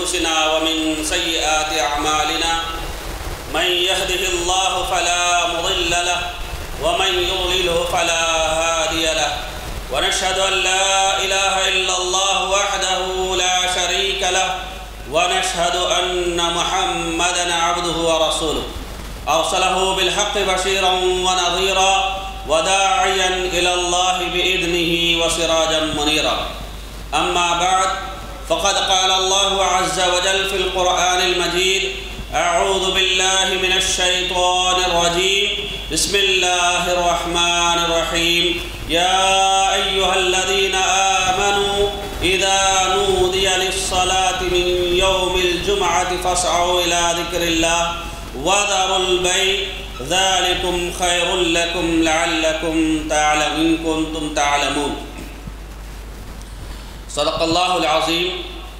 أنفسنا ومن سيئات أعمالنا من يهده الله فلا مضل له ومن يضلله فلا هادي له ونشهد أن لا إله إلا الله وحده لا شريك له ونشهد أن محمدا عبده ورسوله أرسله بالحق بشيرا ونظيرا وداعيا إلى الله بإذنه وسراجا منيرا أما بعد فقد قال الله عز وجل في القرآن المجيد أعوذ بالله من الشيطان الرجيم بسم الله الرحمن الرحيم يا أيها الذين آمنوا إذا نودي للصلاة من يوم الجمعة فاسعوا إلى ذكر الله وذروا البيع ذلكم خير لكم لعلكم تعلمون إن كنتم تعلمون صدق الله العظيم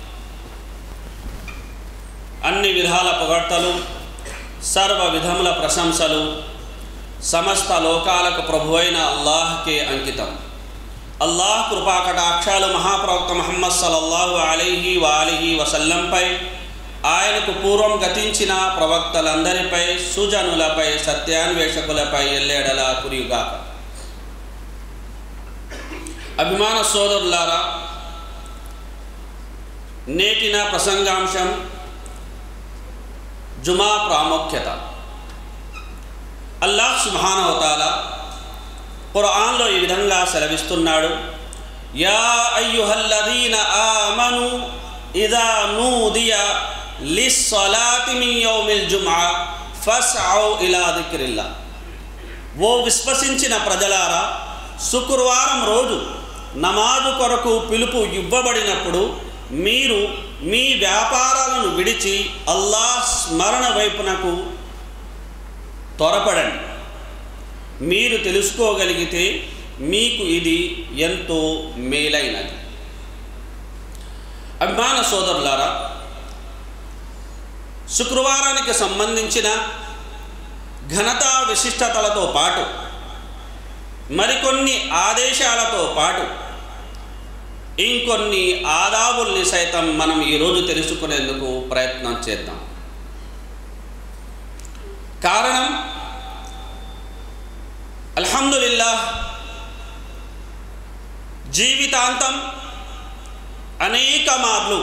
అన్ని విధాల పొగడ్తలు సర్వ విధముల ప్రశంసలు సమస్త లోకాలకు ప్రభువైన అల్లాహ్కే అంకితం అల్లాహ్ కృపాకటాక్షాలు మహాప్రవక్త మహమ్మద్ సల్లల్లాహు అలీహి వాలిహి వసల్లంపై ఆయనకు పూర్వం గతించిన ప్రవక్తలందరిపై సుజనులపై సత్యాన్వేషకులపై ఎల్లేడలా కురియుగాక అభిమాన సోదరులారా నేటిన ప్రసంగాంశం జుమా ప్రాముఖ్యత అల్లాహ్ సుభానవతాల ఖురాన్లో ఈ విధంగా సెలవిస్తున్నాడు యా అయ్యుహల్లదీన ఆమను ఇదా నూదియ లిస్సలాతి మిన్ యౌమిల్ జుమా ఫస్ఔ ఇలా దిక్రిల్లా ఓ విశ్వసించిన ప్రజలారా శుక్రవారం రోజు నమాజు కొరకు పిలుపు ఇవ్వబడినప్పుడు మీరు మీ వ్యాపారాలను విడిచి అల్లాహ్ స్మరణ వైపునకు త్వరపడండి మీరు తెలుసుకోగలిగితే మీకు ఇది ఎంతో మేలైనది అభిమాన సోదరులారా శుక్రవారానికి సంబంధించిన ఘనత విశిష్టతలతో పాటు మరికొన్ని ఆదేశాలతో పాటు ఇంకొన్ని ఆదాబుల్ని సైతం మనం ఈరోజు తెలుసుకునేందుకు ప్రయత్నం చేద్దాం కారణం అల్హమ్దుల్లా జీవితాంతం అనేక మార్లు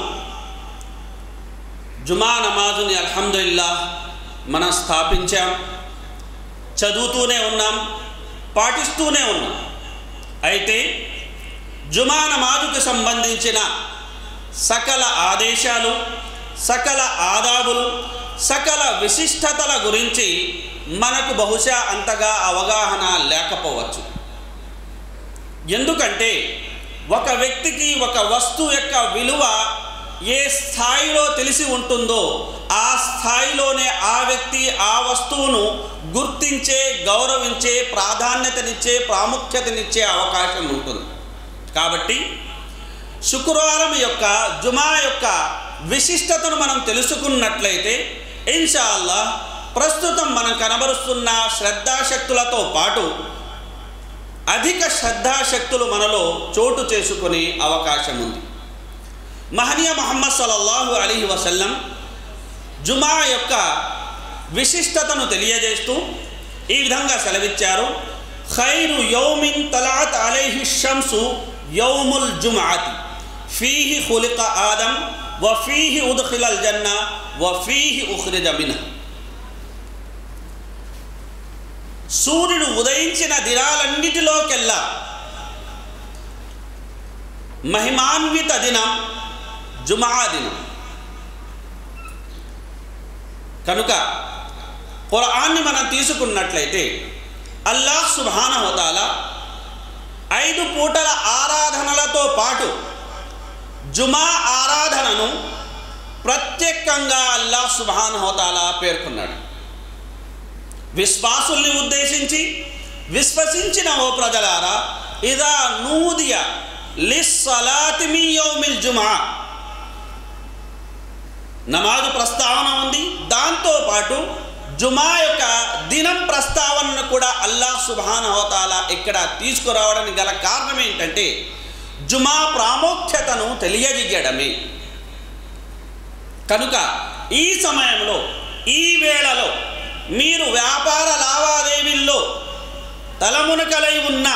జుమా నమాజుని అల్హమ్దుల్లా మనం స్థాపించాం చదువుతూనే ఉన్నాం పాటిస్తూనే ఉన్నాం అయితే జుమా నమాజుకు సంబంధించిన సకల ఆదేశాలు సకల ఆదాబులు సకల విశిష్టతల గురించి మనకు బహుశా అంతగా అవగాహన లేకపోవచ్చు ఎందుకంటే ఒక వ్యక్తికి ఒక వస్తువు యొక్క విలువ ఏ స్థాయిలో తెలిసి ఉంటుందో ఆ స్థాయిలోనే ఆ వ్యక్తి ఆ వస్తువును గుర్తించే గౌరవించే ప్రాధాన్యతనిచ్చే ప్రాముఖ్యతనిచ్చే అవకాశం ఉంటుంది కాబట్టి శుక్రవారం యొక్క జుమా యొక్క విశిష్టతను మనం తెలుసుకున్నట్లయితే ఇన్షాల్లా ప్రస్తుతం మనం కనబరుస్తున్న శ్రద్ధాశక్తులతో పాటు అధిక శ్రద్ధాశక్తులు మనలో చోటు చేసుకునే అవకాశం ఉంది మహనీయ మహమ్మద్ సల్లల్లాహు అలీ వసల్లం జుమా యొక్క విశిష్టతను తెలియజేస్తూ ఈ విధంగా సెలవిచ్చారు ఖైరు యౌమిన్ తలాత్ అలైహి షంసు యౌముల్ జుమాతి ఫీహి ఖులిక ఆదం వ ఫీహి ఉద్ఖిలల్ జన్న వ ఫీహి ఉఖ్రిజ మిన్ సూర్యుడు ఉదయించిన దినాలన్నిటిలోకెల్లా మహిమాన్విత దినం జుమా దినం కనుక ఖురాన్ని మనం తీసుకున్నట్లయితే అల్లాహ్ సుభాన హోతాల ఐదు పూటల ఆరాధనలతో పాటు జుమా ఆరాధనను ప్రత్యేకంగా అల్లాహ్ సుభాన హోతాల పేర్కొన్నాడు విశ్వాసుల్ని ఉద్దేశించి విశ్వసించిన ఓ ప్రజలారా ఇదా నూదియ లిస్సలాతి మీ యౌమిల్ జుమా నమాజు ప్రస్తావన ఉంది దాంతో పాటు జుమా యొక్క దినం ప్రస్తావనను కూడా అల్లాహ్ సుబాన హోతాల ఇక్కడ తీసుకురావడానికి గల కారణం ఏంటంటే జుమా ప్రాముఖ్యతను తెలియజేయడమే కనుక ఈ సమయంలో ఈ వేళలో మీరు వ్యాపార లావాదేవీల్లో తలమునకలై ఉన్న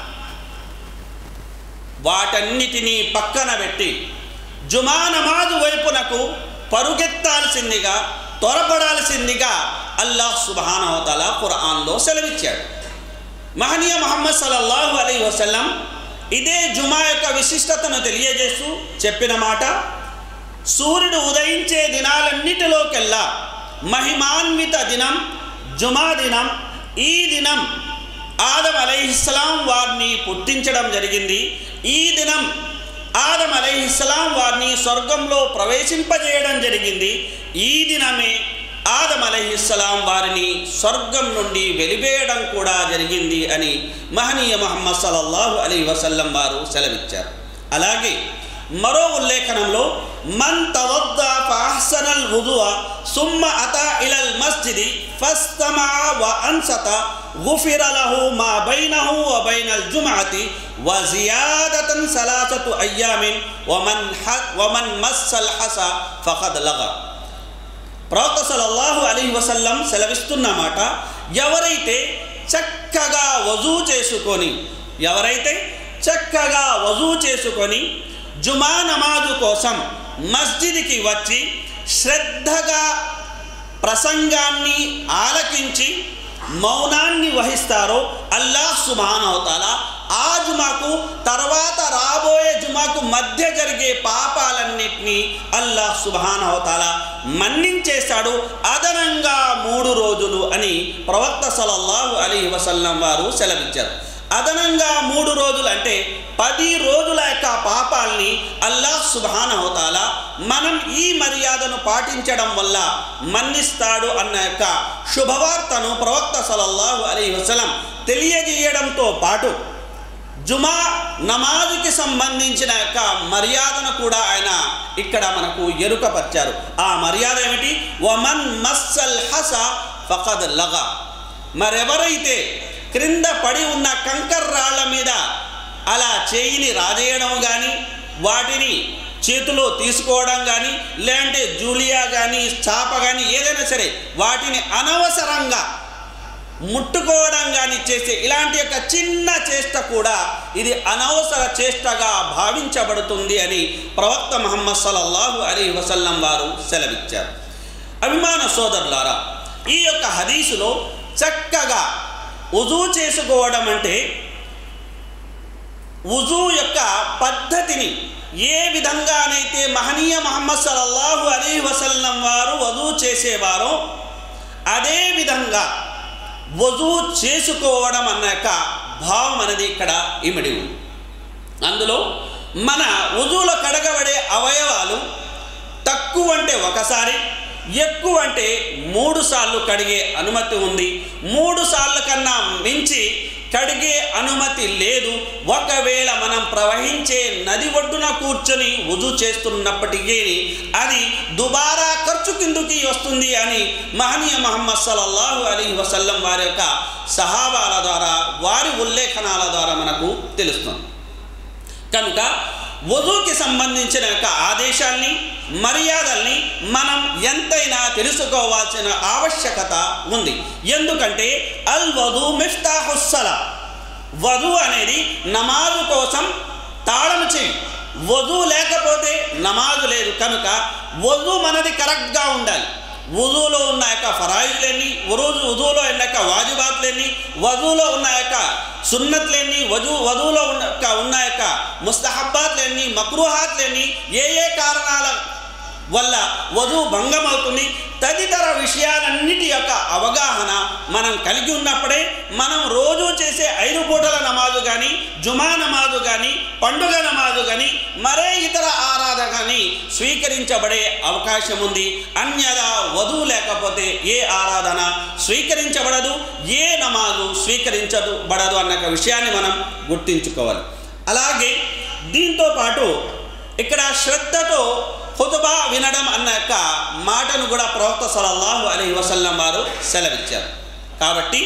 వాటన్నిటినీ పక్కన పెట్టి జుమా నమాజు వైపునకు పరుగెత్తాల్సిందిగా త్వరపడాల్సిందిగా అల్లాహ్ సుబానవతల ఖురాన్లో సెలవిచ్చాడు మహనీయ మహమ్మద్ సల్లల్లాహు అలీ వసల్లం ఇదే జుమా యొక్క విశిష్టతను తెలియజేస్తూ చెప్పిన మాట సూర్యుడు ఉదయించే దినాలన్నిటిలోకెల్లా మహిమాన్విత దినం జుమా దినం ఈ దినం ఆదం అలైహిస్సలాం వారిని పుట్టించడం జరిగింది ఈ దినం ఆదం అలైహిస్సలాం వారిని స్వర్గంలో ప్రవేశింపజేయడం జరిగింది ఈ దినమే ఆదం అలైహిస్సలాం వారిని స్వర్గం నుండి వెలివేయడం కూడా జరిగింది అని మహనీయ మహమ్మద్ సల్లల్లాహు అలీ వసల్లం వారు సెలవిచ్చారు అలాగే మరో ఉల్లేఖనంలో మన్ తవద్ద ఫాహ్సనల్ వుదువ సుమ్మ అత ఇలల్ మస్జిది ఫస్తమా వ అన్సత గుఫిర లహు మా బైనహు వ బైనల్ జుమఅతి వ జియాదతన్ సలాసతు అయ్యామిన్ వమన్ హ వమన్ మస్సల్ హస ఫఖద్ లగ ప్రవక్త సల్లల్లాహు అలీ వసల్లం సెలవిస్తున్న మాట ఎవరైతే చక్కగా వజూ చేసుకొని ఎవరైతే చక్కగా వజూ చేసుకొని జుమా నమాజు కోసం మస్జిద్కి వచ్చి శ్రద్ధగా ప్రసంగాన్ని ఆలకించి మౌనాన్ని వహిస్తారో అల్లాహ్ సుబానవతాల ఆ జుమాకు తర్వాత రాబోయే జుమాకు మధ్య జరిగే పాపాలన్నిటినీ అల్లాహ్ సుబానవతాల మన్నించేశాడు అదనంగా మూడు రోజులు అని ప్రవక్త సలల్లాహు అలీ వసల్లం వారు సెలవిచ్చారు అదనంగా మూడు రోజులు అంటే పది రోజుల యొక్క పాపాల్ని అల్లాహ్ సుబానవతాల మనం ఈ మర్యాదను పాటించడం వల్ల మన్నిస్తాడు అన్న యొక్క శుభవార్తను ప్రవక్త సలల్లాహు అలీ వసలం తెలియజేయడంతో పాటు జుమా నమాజుకి సంబంధించిన యొక్క మర్యాదను కూడా ఆయన ఇక్కడ మనకు ఎరుకపరిచారు ఆ మర్యాద ఏమిటి వమన్ మస్సల్ హస ఫకద్ లగా మరెవరైతే క్రింద పడి ఉన్న కంకర్ రాళ్ల మీద అలా చేయిని రాజేయడం కానీ వాటిని చేతిలో తీసుకోవడం కానీ లేదంటే జూలియా కానీ చాప కానీ ఏదైనా సరే వాటిని అనవసరంగా ముట్టుకోవడం కానీ చేసే ఇలాంటి యొక్క చిన్న చేష్ట కూడా ఇది అనవసర చేష్టగా భావించబడుతుంది అని ప్రవక్త మహమ్మద్ సల్లల్లాహు అలీ వసల్లం వారు సెలవిచ్చారు అభిమాన సోదరులారా ఈ యొక్క హదీసులో చక్కగా ఉజూ చేసుకోవడం అంటే ఉజూ యొక్క పద్ధతిని ఏ విధంగానైతే మహనీయ మహమ్మద్ సల్లల్లాహు అలీ వసల్లం వారు వధువు చేసేవారో అదే విధంగా వధు చేసుకోవడం అన్న యొక్క భావం అనేది ఇక్కడ ఇమిడి ఉంది అందులో మన వధువులో కడగబడే అవయవాలు తక్కువ అంటే ఒకసారి ఎక్కువ అంటే మూడు సార్లు కడిగే అనుమతి ఉంది మూడు సార్లు కన్నా మించి కడిగే అనుమతి లేదు ఒకవేళ మనం ప్రవహించే నది ఒడ్డున కూర్చొని వుజు చేస్తున్నప్పటికీ అది దుబారా ఖర్చు కిందుకి వస్తుంది అని మహనీయ మహమ్మద్ సల్లల్లాహు అలీ వసల్లం వారి యొక్క సహాబాల ద్వారా వారి ఉల్లేఖనాల ద్వారా మనకు తెలుస్తుంది కనుక వధువుకి సంబంధించిన యొక్క ఆదేశాల్ని మర్యాదల్ని మనం ఎంతైనా తెలుసుకోవాల్సిన ఆవశ్యకత ఉంది ఎందుకంటే అల్ వధు మిఫ్తాహుస్సల వధువు అనేది నమాజు కోసం తాళం చేయి వధువు లేకపోతే నమాజు లేదు కనుక వధువు మనది కరెక్ట్గా ఉండాలి వధువులో ఉన్న యొక్క ఫరాయిజులెన్ని రోజు వధువులో ఉన్న యొక్క వాజిబాతులెన్ని వధువులో ఉన్న యొక్క సున్నత్లెన్ని వధు వధువులో ఉన్న యొక్క ఉన్న యొక్క ముస్తహబ్బాత్లెన్ని మక్రూహాత్లెన్ని ఏ ఏ కారణాల వల్ల వధువు భంగం అవుతుంది తదితర విషయాలన్నిటి యొక్క అవగాహన మనం కలిగి ఉన్నప్పుడే మనం రోజు చేసే ఐదు పూటల నమాజు కానీ జుమా నమాజు కానీ పండుగ నమాజు కానీ మరే ఇతర ఆరాధన కానీ స్వీకరించబడే అవకాశం ఉంది అన్యదా వధువు లేకపోతే ఏ ఆరాధన స్వీకరించబడదు ఏ నమాజు స్వీకరించదు బడదు అన్న విషయాన్ని మనం గుర్తించుకోవాలి అలాగే దీంతో పాటు ఇక్కడ శ్రద్ధతో ఖుతుబా వినడం అన్న యొక్క మాటను కూడా ప్రవక్త సలల్లాహు అలీ వసల్లం వారు సెలవిచ్చారు కాబట్టి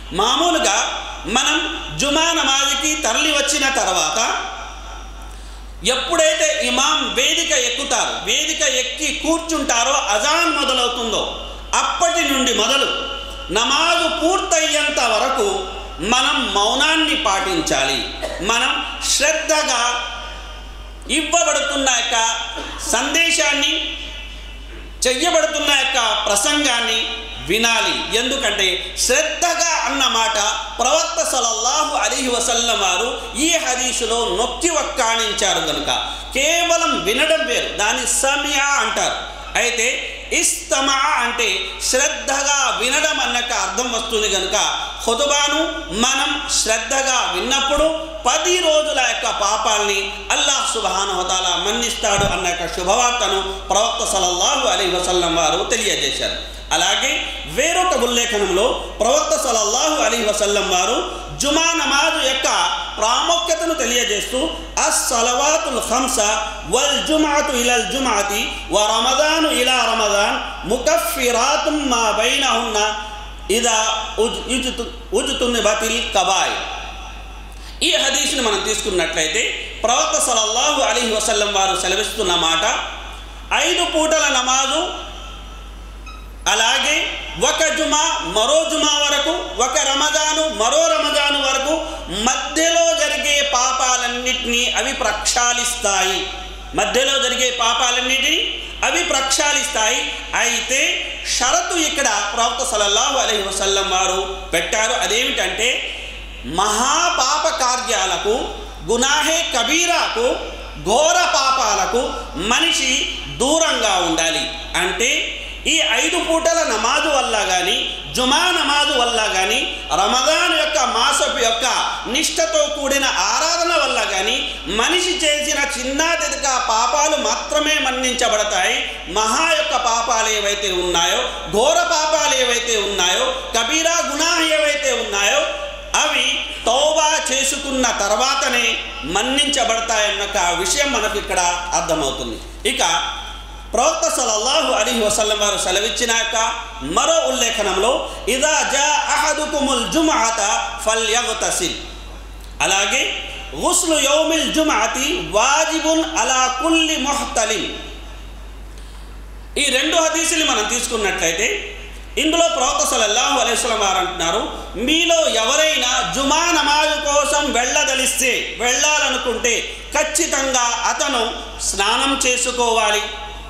మామూలుగా మనం జుమా నమాజ్కి తరలి వచ్చిన తర్వాత ఎప్పుడైతే ఇమాం వేదిక ఎక్కుతారో వేదిక ఎక్కి కూర్చుంటారో అజాన్ మొదలవుతుందో అప్పటి నుండి మొదలు నమాజు పూర్తయ్యేంత వరకు మనం మౌనాన్ని పాటించాలి మనం శ్రద్ధగా ఇవ్వబడుతున్న యొక్క సందేశాన్ని చెయ్యబడుతున్న యొక్క ప్రసంగాన్ని వినాలి ఎందుకంటే శ్రద్ధగా అన్న మాట ప్రవక్త సలల్లాహు అలీహి వసల్లం వారు ఈ హదీసులో నొక్కి వక్కాణించారు కనుక కేవలం వినడం వేరు దాన్ని సమియా అంటారు అయితే ఇస్తమా అంటే శ్రద్ధగా వినడం అన్నక అర్థం వస్తుంది కనుక హుతుబాను మనం శ్రద్ధగా విన్నప్పుడు పది రోజుల యొక్క పాపాల్ని అల్లాహ్ సుబహాన హోతాల మన్నిస్తాడు అన్న యొక్క శుభవార్తను ప్రవక్త సలల్లాహు అలీ వసల్లం వారు తెలియజేశారు అలాగే వేరొక ఉల్లేఖనంలో ప్రవక్త సలల్లాహు అలీ వసల్లం వారు జుమా నమాజు యొక్క ప్రాముఖ్యతను తెలియజేస్తూ అస్సలవాతుల్ ఖంస వల్ జుమాతు ఇలల్ జుమాతి వ రమదాను ఇలా రమదాన్ ముకఫిరాతుం మా బైనహున్న ఇదా ఉజ్ ఉజుతు ఉజుతుని బతిల్ కబాయ్ ఈ హదీస్ని మనం తీసుకున్నట్లయితే ప్రవక్త సలల్లాహు అలీ వసల్లం వారు సెలవిస్తున్న మాట ఐదు పూటల నమాజు అలాగే ఒక జుమా మరో జుమా వరకు ఒక రమజాను మరో రమజాను వరకు మధ్యలో జరిగే పాపాలన్నిటినీ అవి ప్రక్షాళిస్తాయి మధ్యలో జరిగే పాపాలన్నిటినీ అవి ప్రక్షాళిస్తాయి అయితే షరతు ఇక్కడ ప్రవక్త సలల్లాహు అలైహి వసల్లం వారు పెట్టారు అదేమిటంటే మహాపాప కార్యాలకు గునాహే కబీరాకు ఘోర పాపాలకు మనిషి దూరంగా ఉండాలి అంటే ఈ ఐదు పూటల నమాజు వల్ల కానీ జుమా నమాజు వల్ల కానీ రమదాన్ యొక్క మాసపు యొక్క నిష్ఠతో కూడిన ఆరాధన వల్ల కానీ మనిషి చేసిన చిన్నాదిక పాపాలు మాత్రమే మన్నించబడతాయి మహా యొక్క పాపాలు ఏవైతే ఉన్నాయో ఘోర పాపాలు ఏవైతే ఉన్నాయో కబీరా గుణా ఏవైతే ఉన్నాయో అవి తౌబా చేసుకున్న తర్వాతనే మన్నించబడతాయన్న ఒక విషయం మనకు ఇక్కడ అర్థమవుతుంది ఇక ప్రవక్త సలల్లాహు అలీ వసల్లం వారు సెలవిచ్చినాక మరో ఉల్లేఖనంలో ఇదా జా అహదుకుముల్ జుమాత ఫల్యగుతసిల్ అలాగే గుస్లు యౌమిల్ జుమాతి వాజిబున్ అలా కుల్లి మొహతలిం ఈ రెండు హదీసులు మనం తీసుకున్నట్లయితే ఇందులో ప్రవక్త సలల్లాహు అలైస్లం వారు అంటున్నారు మీలో ఎవరైనా జుమా నమాజు కోసం వెళ్ళదలిస్తే వెళ్ళాలనుకుంటే ఖచ్చితంగా అతను స్నానం చేసుకోవాలి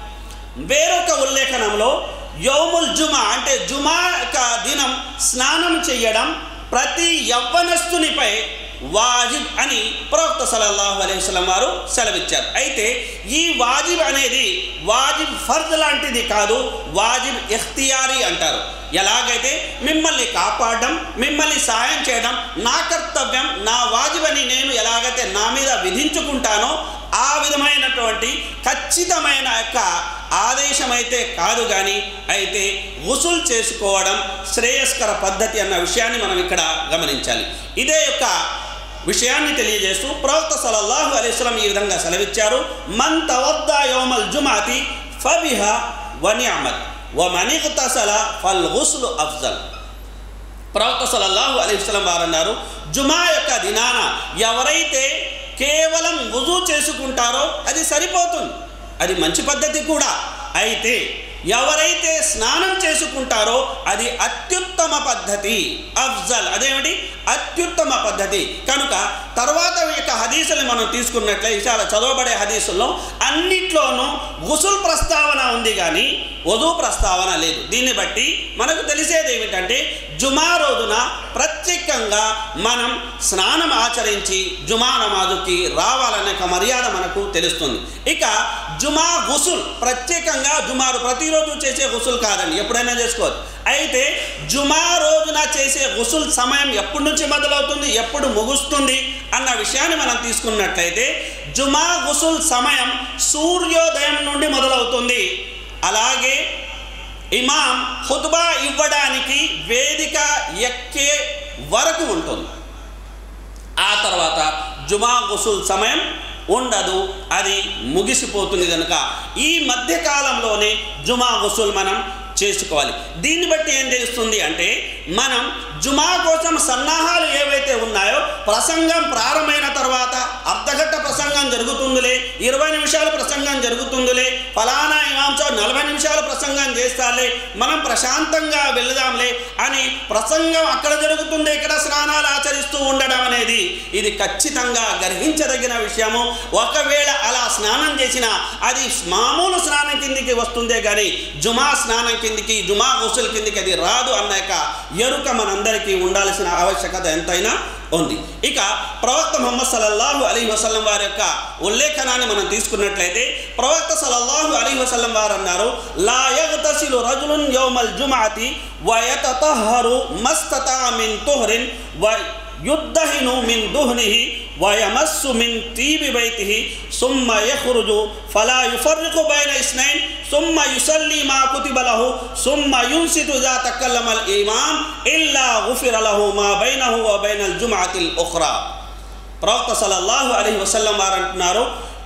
వేరొక ఉల్లేఖనంలో యౌముల్ జుమా అంటే జుమా యొక్క దినం స్నానం చేయడం ప్రతి యవ్వనస్తునిపై వాజిబ్ అని ప్రవక్త సలల్లాహు అలైహి వసల్లం వారు సెలవిచ్చారు అయితే ఈ వాజిబ్ అనేది వాజిబ్ ఫర్ద్ లాంటిది కాదు వాజిబ్ ఇఖ్తియారీ అంటారు ఎలాగైతే మిమ్మల్ని కాపాడడం మిమ్మల్ని సాయం చేయడం నా కర్తవ్యం నా వాజిబ్ అని నేను ఎలాగైతే నా మీద విధించుకుంటానో ఆ విధమైనటువంటి ఖచ్చితమైన యొక్క ఆదేశం అయితే కాదు కానీ అయితే వసూలు చేసుకోవడం శ్రేయస్కర పద్ధతి అన్న విషయాన్ని మనం ఇక్కడ గమనించాలి ఇదే యొక్క విషయాన్ని తెలియజేస్తూ ప్రవక్త సలల్లాహు అలైస్లం ఈ విధంగా సెలవిచ్చారు మన్ తవద్దా యోమల్ జుమాతి ఫబిహ వనియామత్ వ మనిక్తసల ఫల్ హుస్లు అఫ్జల్ ప్రవక్త సలల్లాహు అలైస్లం వారు అన్నారు జుమా యొక్క దినాన ఎవరైతే కేవలం వుజూ చేసుకుంటారో అది సరిపోతుంది అది మంచి పద్ధతి కూడా అయితే ఎవరైతే స్నానం చేసుకుంటారో అది అత్యుత్తమ పద్ధతి అఫ్జల్ అదేమిటి అత్యుత్తమ పద్ధతి కనుక తర్వాత యొక్క హదీసులు మనం తీసుకున్నట్లే చాలా చదవబడే హదీసుల్లో అన్నిట్లోనూ గుసుల్ ప్రస్తావన ఉంది కానీ వధు ప్రస్తావన లేదు దీన్ని బట్టి మనకు తెలిసేది ఏమిటంటే జుమా రోజున ప్రత్యేకంగా మనం స్నానం ఆచరించి జుమా నమాజుకి రావాలనే ఒక మర్యాద మనకు తెలుస్తుంది ఇక జుమా గుసుల్ ప్రత్యేకంగా జుమారు ప్రతిరోజు చేసే గుసుల్ కాదండి ఎప్పుడైనా చేసుకోవచ్చు అయితే జుమా రోజున చేసే గుసుల్ సమయం ఎప్పటి నుంచి మొదలవుతుంది ఎప్పుడు ముగుస్తుంది అన్న విషయాన్ని మనం తీసుకున్నట్లయితే జుమా గుసుల్ సమయం సూర్యోదయం నుండి మొదలవుతుంది అలాగే ఇమాం ఖుత్బా ఇవ్వడానికి వేదిక ఎక్కే వరకు ఉంటుంది ఆ తర్వాత జుమా గుసుల్ సమయం ఉండదు అది ముగిసిపోతుంది కనుక ఈ మధ్య కాలంలోనే జుమా గుసుల్ మనం చేసుకోవాలి దీన్ని బట్టి ఏం తెలుస్తుంది అంటే మనం జుమా కోసం సన్నాహాలు ఏవైతే ఉన్నాయో ప్రసంగం ప్రారంభమైన తర్వాత అర్ధగంట ప్రసంగం జరుగుతుందిలే ఇరవై నిమిషాల ప్రసంగం జరుగుతుందిలే ఫలానా ఇమాంసో నలభై నిమిషాల ప్రసంగం చేస్తాలే మనం ప్రశాంతంగా వెళదాంలే అని ప్రసంగం అక్కడ జరుగుతుంది ఇక్కడ స్నానాలు ఆచరిస్తూ ఉండడం అనేది ఇది ఖచ్చితంగా గ్రహించదగిన విషయము ఒకవేళ అలా స్నానం చేసినా అది మామూలు స్నానం కిందికి వస్తుందే కానీ జుమా స్నానం కిందికి జుమా గుసుల కిందికి అది రాదు అన్నాక ఎరుక మనందరికీ ఉండాల్సిన ఆవశ్యకత ఎంతైనా ఉంది ఇక ప్రవక్త ముహమ్మద్ సల్లల్లాహు అలీ వసల్లం వారి యొక్క ఉల్లేఖనాన్ని మనం తీసుకున్నట్లయితే ప్రవక్త సల్లల్లాహు అలీ వసల్లం వారు అన్నారు లా యగ్తసిలు రజులున్ యౌమల్ జుమాతి వ యతతహరు మస్తతా మిన్ తుహరిన్ వ యుద్ధహిను మిన్ దుహ్నిహి ويمس من طيب بيته ثم يخرج فلا يفرق بين اثنين ثم يصلي ما كتب له ثم ينصت اذا تكلم الامام الا غفر له ما بينه وبين الجمعه الاخرى ప్రవక్త సల్లల్లాహు అలైహి వసల్లం వారు అంటున్నారు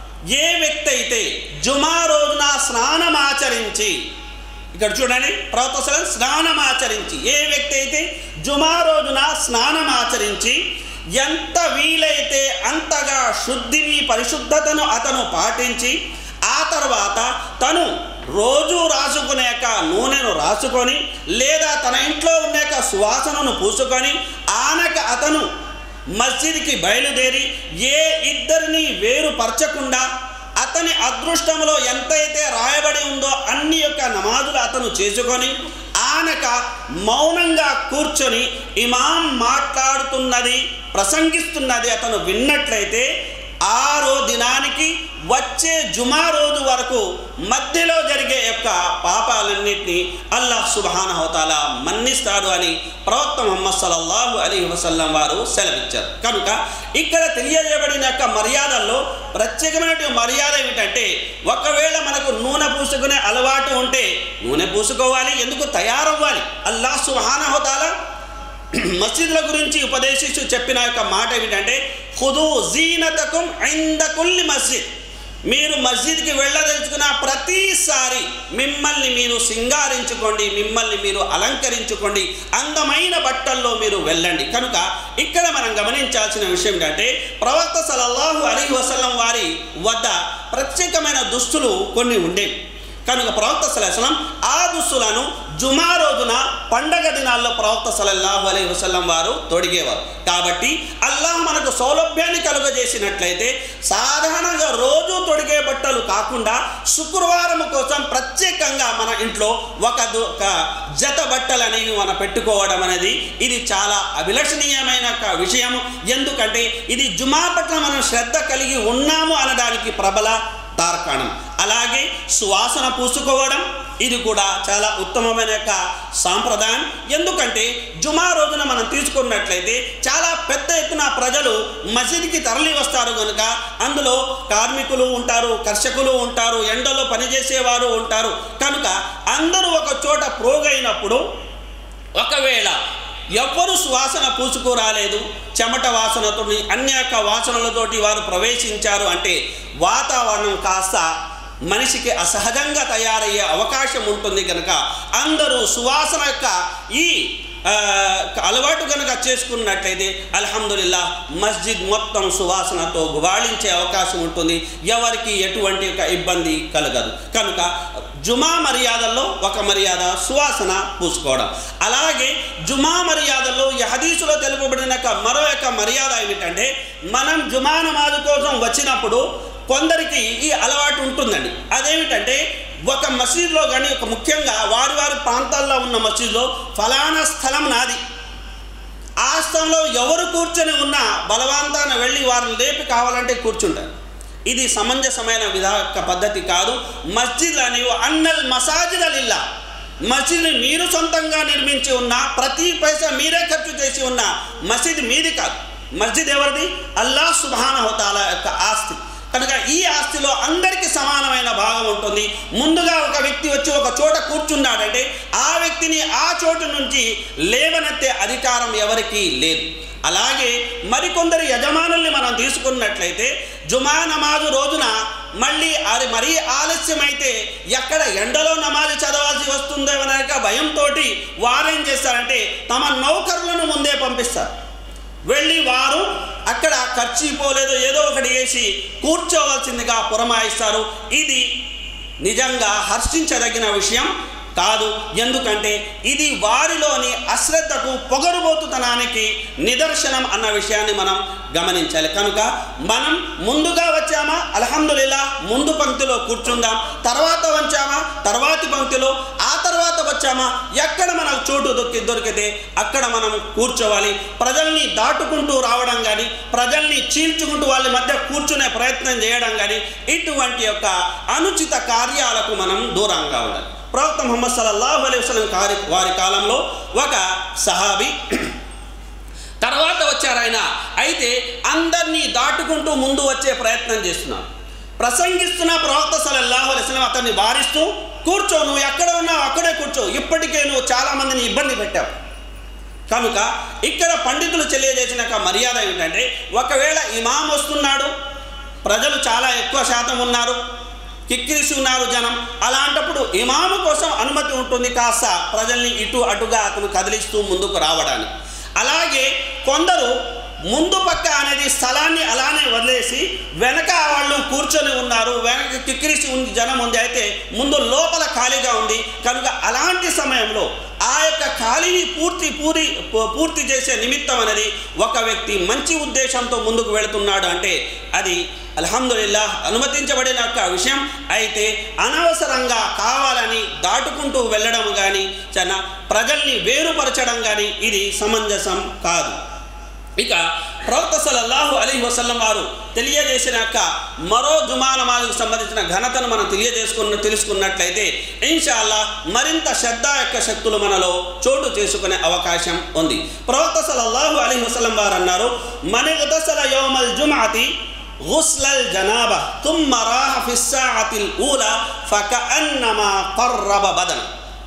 ఏ వ్యక్తి అయితే జుమా రోజున స్నానం ఆచరించి ఇక్కడ చూడండి ప్రవక్త సలం స్నానం ఆచరించి ఏ వ్యక్తి అయితే జుమా రోజున స్నానం ఆచరించి ఎంత వీలైతే అంతగా శుద్ధిని పరిశుద్ధతను అతను పాటించి ఆ తర్వాత తను రోజు రాసుకునేక నూనెను రాసుకొని లేదా తన ఇంట్లో ఉండేక సువాసనను పూసుకొని ఆనక అతను మస్జిద్కి బయలుదేరి ఏ ఇద్దరిని వేరుపరచకుండా అతని అదృష్టంలో ఎంతైతే రాయబడి ఉందో అన్ని యొక్క నమాజులు అతను చేసుకొని ఆనక మౌనంగా కూర్చొని ఇమాం మాట్లాడుతున్నది ప్రసంగిస్తున్నది అతను విన్నట్లయితే ఆరో దినానికి వచ్చే జుమా రోజు వరకు మధ్యలో జరిగే యొక్క పాపాలన్నింటినీ అల్లాహ్ సుబానహోతాల మన్నిస్తాడు అని ప్రవక్త ముహమ్మద్ సల్లల్లాహు అలీ వసల్లం వారు సెలవిచ్చారు కనుక ఇక్కడ తెలియజేయబడిన యొక్క మర్యాదల్లో ప్రత్యేకమైన మర్యాద ఏమిటంటే ఒకవేళ మనకు నూనె పూసుకునే అలవాటు ఉంటే నూనె పూసుకోవాలి ఎందుకు తయారవ్వాలి అల్లాహ్ సుబానహోతాల మసీదుల గురించి ఉపదేశిస్తూ చెప్పిన యొక్క మాట ఏమిటంటే ఖుదు జీనతకుం ఇంద కుల్లి మస్జిద్ మీరు మస్జిద్కి వెళ్ళదలుచుకున్న ప్రతిసారి మిమ్మల్ని మీరు సింగారించుకోండి మిమ్మల్ని మీరు అలంకరించుకోండి అందమైన బట్టల్లో మీరు వెళ్ళండి కనుక ఇక్కడ మనం గమనించాల్సిన విషయం ఏంటంటే ప్రవక్త సలల్లాహు అలీ వసల్లం వారి వద్ద ప్రత్యేకమైన దుస్తులు కొన్ని ఉండేవి కనుక ప్రవక్త సలహం ఆ దుస్తులను జుమా రోజున పండగ దినాల్లో ప్రవక్త సలల్లాహు అలై వసల్లం వారు తొడిగేవారు కాబట్టి అల్లాహ్ మనకు సౌలభ్యాన్ని కలుగజేసినట్లయితే సాధారణంగా రోజు తొడిగే బట్టలు కాకుండా శుక్రవారం కోసం ప్రత్యేకంగా మన ఇంట్లో ఒక దు- ఒక జత బట్టలు అనేవి మనం పెట్టుకోవడం అనేది ఇది చాలా అభిలషణీయమైన ఒక విషయం ఎందుకంటే ఇది జుమా పట్ల మనం శ్రద్ధ కలిగి ఉన్నాము అనడానికి ప్రబల తార్కాణం అలాగే సువాసన పూసుకోవడం ఇది కూడా చాలా ఉత్తమమైన యొక్క సాంప్రదాయం ఎందుకంటే జుమా రోజున మనం తీసుకున్నట్లయితే చాలా పెద్ద ఎత్తున ప్రజలు మసీద్కి తరలి వస్తారు కనుక అందులో కార్మికులు ఉంటారు కర్షకులు ఉంటారు ఎండలో పనిచేసేవారు ఉంటారు కనుక అందరూ ఒక చోట ప్రోగైనప్పుడు ఒకవేళ ఎవ్వరు సువాసన పూసుకురాలేదు చెమట వాసనతోని అన్యక వాసనలతోటి వారు ప్రవేశించారు అంటే వాతావరణం కాస్త మనిషికి అసహజంగా తయారయ్యే అవకాశం ఉంటుంది కనుక అందరూ సువాసన యొక్క ఈ ఆ, అలవాటు కనుక చేసుకున్నట్లయితే అల్హమ్దుల్లా మస్జిద్ మొత్తం సువాసనతో గుబాళించే అవకాశం ఉంటుంది ఎవరికి ఎటువంటి ఒక ఇబ్బంది కలగదు కనుక జుమా మర్యాదల్లో ఒక మర్యాద సువాసన పూసుకోవడం అలాగే జుమా మర్యాదల్లో ఈ హదీసులో తెలుపబడిన ఒక మరో యొక్క మర్యాద ఏమిటంటే మనం జుమా నమాజు కోసం వచ్చినప్పుడు కొందరికి ఈ అలవాటు ఉంటుందండి అదేమిటంటే ఒక మసీదులో కానీ ఒక ముఖ్యంగా వారి వారి ప్రాంతాల్లో ఉన్న మసీదులో ఫలానా స్థలం నాది ఆ స్థలంలో ఎవరు కూర్చొని ఉన్నా బలవంతాన వెళ్ళి వారిని లేపి కావాలంటే కూర్చుంటారు ఇది సమంజసమైన విధా యొక్క పద్ధతి కాదు మస్జిద్ అనేవి అన్నల్ మసాజిద్ అలిల్లా మసీద్ని మీరు సొంతంగా నిర్మించి ఉన్న ప్రతి పైసా మీరే ఖర్చు చేసి ఉన్న మసీద్ మీది కాదు మస్జిద్ ఎవరిది అల్లా సుబాన హోతాల యొక్క ఆస్తి కనుక ఈ ఆస్తిలో అందరికీ సమానమైన భాగం ఉంటుంది ముందుగా ఒక వ్యక్తి వచ్చి ఒక చోట కూర్చున్నాడంటే ఆ వ్యక్తిని ఆ చోటు నుంచి లేవనెత్తే అధికారం ఎవరికీ లేదు అలాగే మరికొందరు యజమానుల్ని మనం తీసుకున్నట్లయితే జుమా నమాజు రోజున మళ్ళీ అది మరీ ఆలస్యమైతే ఎక్కడ ఎండలో నమాజు చదవాల్సి వస్తుంది వస్తుందో అనే యొక్క భయంతో వారేం చేస్తారంటే తమ నౌకరులను ముందే పంపిస్తారు వెళ్ళి వారు అక్కడ ఖర్చు పోలేదో ఏదో ఒకటి వేసి కూర్చోవలసిందిగా పురమాయిస్తారు ఇది నిజంగా హర్షించదగిన విషయం కాదు ఎందుకంటే ఇది వారిలోని అశ్రద్ధకు పొగరుబోతుతనానికి నిదర్శనం అన్న విషయాన్ని మనం గమనించాలి కనుక మనం ముందుగా వచ్చామా అల్హమ్దుల్లా ముందు పంక్తిలో కూర్చుందాం తర్వాత వచ్చామా తర్వాతి పంక్తిలో ఆ తర్వాత వచ్చామా ఎక్కడ మనకు చోటు దొరికి దొరికితే అక్కడ మనం కూర్చోవాలి ప్రజల్ని దాటుకుంటూ రావడం కానీ ప్రజల్ని చీల్చుకుంటూ వాళ్ళ మధ్య కూర్చునే ప్రయత్నం చేయడం కానీ ఇటువంటి యొక్క అనుచిత కార్యాలకు మనం దూరంగా ఉండాలి ప్రవక్త ముహమ్మద్ సల్లల్లాహు అలైహి వసల్లం కారి వారి కాలంలో ఒక సహాబీ తర్వాత వచ్చారు ఆయన అయితే అందరినీ దాటుకుంటూ ముందు వచ్చే ప్రయత్నం చేస్తున్నాడు ప్రసంగిస్తున్న ప్రవక్త సల్లల్లాహు అలైహి వసల్లం అతన్ని వారిస్తూ కూర్చో నువ్వు ఎక్కడ ఉన్నావు అక్కడే కూర్చో ఇప్పటికే నువ్వు చాలామందిని ఇబ్బంది పెట్టావు కనుక ఇక్కడ పండితులు తెలియజేసిన ఒక మర్యాద ఏంటంటే ఒకవేళ ఇమాం వస్తున్నాడు ప్రజలు చాలా ఎక్కువ శాతం ఉన్నారు కిక్కిరిసి ఉన్నారు జనం అలాంటప్పుడు ఇమాము కోసం అనుమతి ఉంటుంది కాస్త ప్రజల్ని ఇటు అటుగా అతను కదిలిస్తూ ముందుకు రావడానికి అలాగే కొందరు ముందు పక్క అనేది స్థలాన్ని అలానే వదిలేసి వెనక వాళ్ళు కూర్చొని ఉన్నారు వెనక కిక్కిరిసి ఉంది జనం ఉంది అయితే ముందు లోపల ఖాళీగా ఉంది కనుక అలాంటి సమయంలో ఆ యొక్క ఖాళీని పూర్తి పూరి పూర్తి చేసే నిమిత్తం అనేది ఒక వ్యక్తి మంచి ఉద్దేశంతో ముందుకు వెళుతున్నాడు అంటే అది అల్హమ్దుల్లా అనుమతించబడిన యొక్క విషయం అయితే అనవసరంగా కావాలని దాటుకుంటూ వెళ్ళడం కానీ చాలా ప్రజల్ని వేరుపరచడం కానీ ఇది సమంజసం కాదు ఇక ప్రవక్త సల్లల్లాహు అలీ వసల్లం వారు తెలియజేసిన యొక్క మరో జుమా నమాజుకు సంబంధించిన ఘనతను మనం తెలియజేసుకున్న తెలుసుకున్నట్లయితే ఇన్షాల్లా మరింత శ్రద్ధ యొక్క శక్తులు మనలో చోటు చేసుకునే అవకాశం ఉంది ప్రవక్త సల్లల్లాహు అలీ వసల్లం వారు అన్నారు మనిగతసల యోమల్ జుమాతి غسل الجنابة ثم راح في الساعة الأولى فكأنما قرب بدنا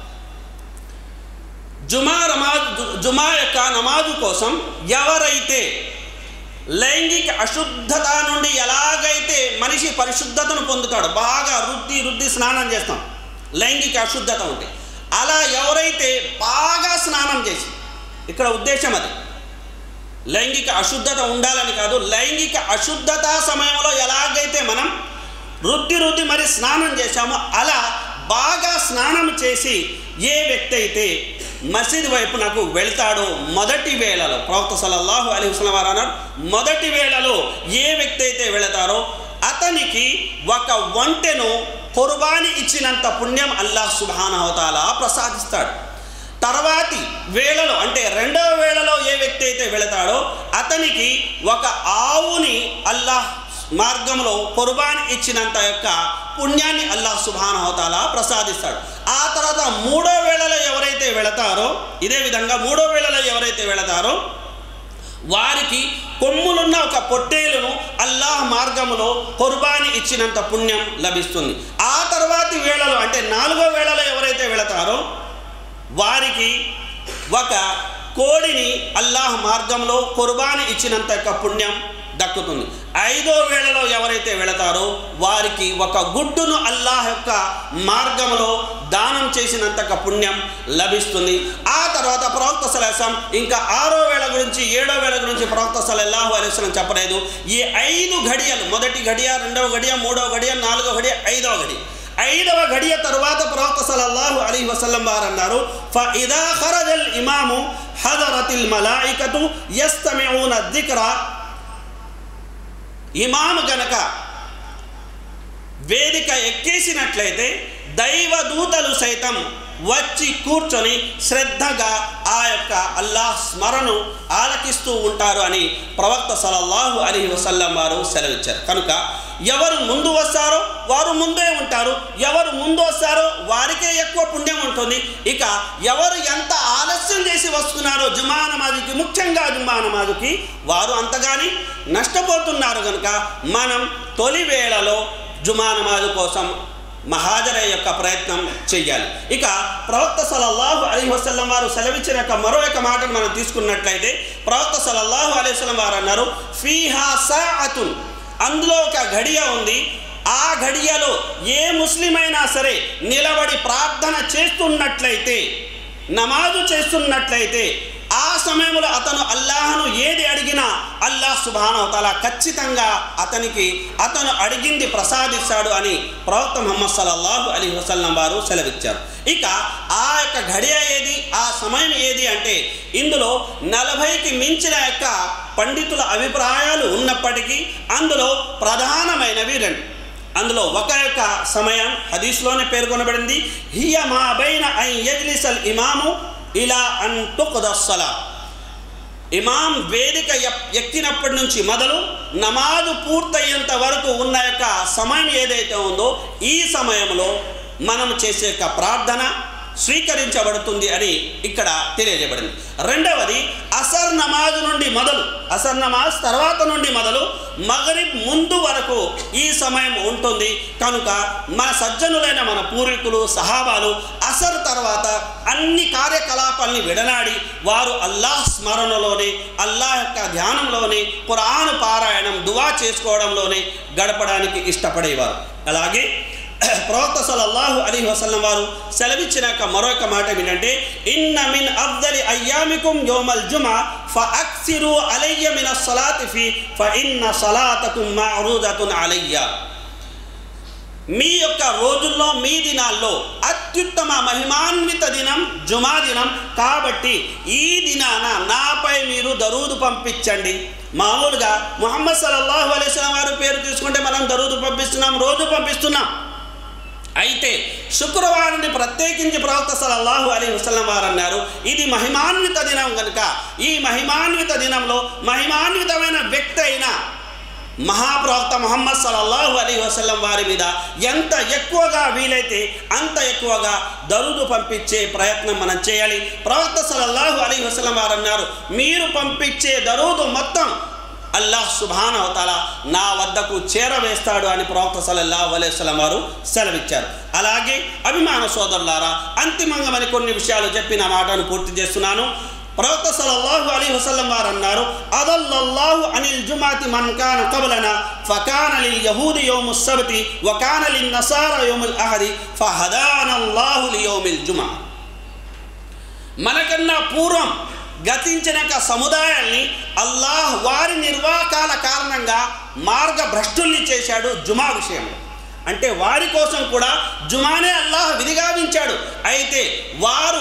జుమా నమాజ్ జుమా యొక్క నమాజు కోసం ఎవరైతే లైంగిక అశుద్ధత నుండి ఎలాగైతే మనిషి పరిశుద్ధతను పొందుతాడో బాగా రుద్ది రుద్ది స్నానం చేస్తాం లైంగిక అశుద్ధత ఉంటే అలా ఎవరైతే బాగా స్నానం చేసి ఇక్కడ ఉద్దేశం అది లైంగిక అశుద్ధత ఉండాలని కాదు లైంగిక అశుద్ధత సమయంలో ఎలాగైతే మనం రుద్ది రుద్ది మరి స్నానం చేశామో అలా బాగా స్నానం చేసి ఏ వ్యక్తి అయితే మసీద్ వైపు నాకు వెళ్తాడో మొదటి వేళలో ప్రవక్త సల్లల్లాహు అలీ వసలం వారు అన్నారు మొదటి వేళలో ఏ వ్యక్తి అయితే వెళతారో అతనికి ఒక వంటెను కుర్బాని ఇచ్చినంత పుణ్యం అల్లాహ్ సుబానవతాల ప్రసాదిస్తాడు తర్వాతి వేళలో అంటే రెండవ వేళలో ఏ వ్యక్తి అయితే వెళతాడో అతనికి ఒక ఆవుని అల్లాహ్ మార్గంలో కుర్బాని ఇచ్చినంత యొక్క పుణ్యాన్ని అల్లాహ్ సుబానవతాల ప్రసాదిస్తాడు ఆ తర్వాత మూడో వేళలో ఎవరైతే వెళతారో ఇదే విధంగా మూడో వేళలో ఎవరైతే వెళతారో వారికి కొమ్ములున్న ఒక పొట్టేలును అల్లాహ్ మార్గములో కుర్బాని ఇచ్చినంత పుణ్యం లభిస్తుంది ఆ తర్వాతి వేళలో అంటే నాలుగో వేళలో ఎవరైతే వెళతారో వారికి ఒక కోడిని అల్లాహ్ మార్గంలో కుర్బాని ఇచ్చినంత యొక్క పుణ్యం దక్కుతుంది ఐదో వేళలో ఎవరైతే వెళతారో వారికి ఒక గుడ్డును అల్లాహ్ యొక్క మార్గంలో దానం చేసినంత పుణ్యం లభిస్తుంది ఆ తర్వాత ప్రవక్త సలహం ఇంకా ఆరో వేళ గురించి ఏడో వేళ గురించి ప్రవక్త సలల్లాహు అలైస్లం చెప్పలేదు ఈ ఐదు ఘడియలు మొదటి గడియ రెండవ గడియ మూడవ గడియ నాలుగో గడియ ఐదవ గడియ ఐదవ గడియ తరువాత ప్రవక్త సల్లల్లాహు అలీ వసల్లం వారు అన్నారు ఫఇదా ఖరజల్ ఇమాము హదరతిల్ మలాయికతు యస్తమిఊన దిక్ర ఇమాము గనక వేదిక ఎక్కేసినట్లయితే దైవదూతలు సైతం వచ్చి కూర్చొని శ్రద్ధగా ఆ యొక్క అల్లాహ్ స్మరణను ఆలకిస్తూ ఉంటారు అని ప్రవక్త సలల్లాహు అలీ వసల్లం వారు సెలవిచ్చారు కనుక ఎవరు ముందు వస్తారో వారు ముందే ఉంటారు ఎవరు ముందు వస్తారో వారికే ఎక్కువ పుణ్యం ఉంటుంది ఇక ఎవరు ఎంత ఆలస్యం చేసి వస్తున్నారో జుమా నమాజుకి ముఖ్యంగా జుమా నమాజుకి వారు అంతగాని నష్టపోతున్నారు కనుక మనం తొలి వేళలో జుమా నమాజు కోసం మహాజర యొక్క ప్రయత్నం చెయ్యాలి ఇక ప్రవక్త సలల్లాహు అలీ వసల్లం వారు సెలవిచ్చిన యొక్క మరో యొక్క మాటను మనం తీసుకున్నట్లయితే ప్రవక్త సలల్లాహు అలీ వసల్లం వారు అన్నారు ఫీహా సాఅతున్ అందులో ఒక గడియ ఉంది ఆ ఘడియలో ఏ ముస్లిం అయినా సరే నిలబడి ప్రార్థన చేస్తున్నట్లయితే నమాజు చేస్తున్నట్లయితే ఆ సమయంలో అతను అల్లాహను ఏది అడిగినా అల్లాహ్ సుబానవతల ఖచ్చితంగా అతనికి అతను అడిగింది ప్రసాదిస్తాడు అని ప్రవక్త ముహమ్మద్ సల్లల్లాహు అలీ వసల్లం వారు సెలవిచ్చారు ఇక ఆ యొక్క ఘడియ ఏది ఆ సమయం ఏది అంటే ఇందులో నలభైకి మించిన యొక్క పండితుల అభిప్రాయాలు ఉన్నప్పటికీ అందులో ప్రధానమైనవి రెండు అందులో ఒక యొక్క సమయం హదీస్లోనే పేర్కొనబడింది హియ మా బైన ఐ యజ్లిసల్ ఇమాము ఇలా అన్ తుక్దస్సలా ఇమాం వేదిక ఎక్- ఎక్కినప్పటి నుంచి మొదలు నమాజు పూర్తయ్యేంత వరకు ఉన్న యొక్క సమయం ఏదైతే ఉందో ఈ సమయంలో మనం చేసే యొక్క ప్రార్థన స్వీకరించబడుతుంది అని ఇక్కడ తెలియజేయబడింది రెండవది అసర్ నమాజ్ నుండి మొదలు అసర్ నమాజ్ తర్వాత నుండి మొదలు మగరిబ్ ముందు వరకు ఈ సమయం ఉంటుంది కనుక మన సజ్జనులైన మన పూర్వీకులు సహాబాలు అసర్ తర్వాత అన్ని కార్యకలాపాల్ని విడనాడి వారు అల్లాహ్ స్మరణలోనే అల్లాహ్ యొక్క ధ్యానంలోనే ఖురాను పారాయణం దువా చేసుకోవడంలోనే గడపడానికి ఇష్టపడేవారు అలాగే ప్రవక్త సల్లల్లాహు అలీ వసల్లం వారు సెలవిచ్చినాక మరొక మాట ఏంటంటే ఇన్న మిన్ అఫ్దలి అయ్యామికుం యోమల్ జుమా ఫ అక్సిరు అలయ్య మిన సలాతి ఫి ఫ ఇన్న సలాతకుం మఅరూదతున్ అలయ్య మీ యొక్క రోజుల్లో మీ దినాల్లో అత్యుత్తమ మహిమాన్విత దినం జుమా దినం కాబట్టి ఈ దినాన నాపై మీరు దరూదు పంపించండి మామూలుగా ముహమ్మద్ సల్లల్లాహు అలైస్లాం వారి పేరు తీసుకుంటే మనం దరూదు పంపిస్తున్నాం రోజు పంపిస్తున్నాం అయితే శుక్రవారాన్ని ప్రత్యేకించి ప్రవక్త సల్లల్లాహు అలీ వసల్లం వారు అన్నారు ఇది మహిమాన్విత దినం కనుక ఈ మహిమాన్విత దినంలో మహిమాన్వితమైన వ్యక్తి అయిన మహాప్రవక్త ముహమ్మద్ సల్లల్లాహు అలీ వసల్లం వారి మీద ఎంత ఎక్కువగా వీలైతే అంత ఎక్కువగా దరుదు పంపించే ప్రయత్నం మనం చేయాలి ప్రవక్త సల్లల్లాహు అలీ వసల్లం వారు అన్నారు మీరు పంపించే దరుదు మొత్తం అల్లాహ్ సుభాన్ అవతాల నా వద్దకు చేరవేస్తాడు అని ప్రవక్త సల్లల్లాహు అలైహి వసల్లం వారు సెలవిచ్చారు అలాగే అభిమాన సోదరులారా అంతిమంగా మరి కొన్ని విషయాలు చెప్పిన మాటను పూర్తి చేస్తున్నాను ప్రవక్త సల్లల్లాహు అలైహి వసల్లం వారు అన్నారు అదల్లల్లాహు అనిల్ జుమాతి మన్ కాన కబలన ఫకాన లిల్ యహూది యౌముస్ సబ్తి వకాన లిన్ నసారా యౌముల్ అహది ఫహదానల్లాహు లియౌమిల్ జుమా మనకన్నా పూర్వం గతించిన యొక్క సముదాయాల్ని అల్లాహ్ వారి నిర్వాకాల కారణంగా మార్గభ్రష్టుల్ని చేశాడు జుమా విషయంలో అంటే వారి కోసం కూడా జుమానే అల్లాహ్ విధిగావించాడు అయితే వారు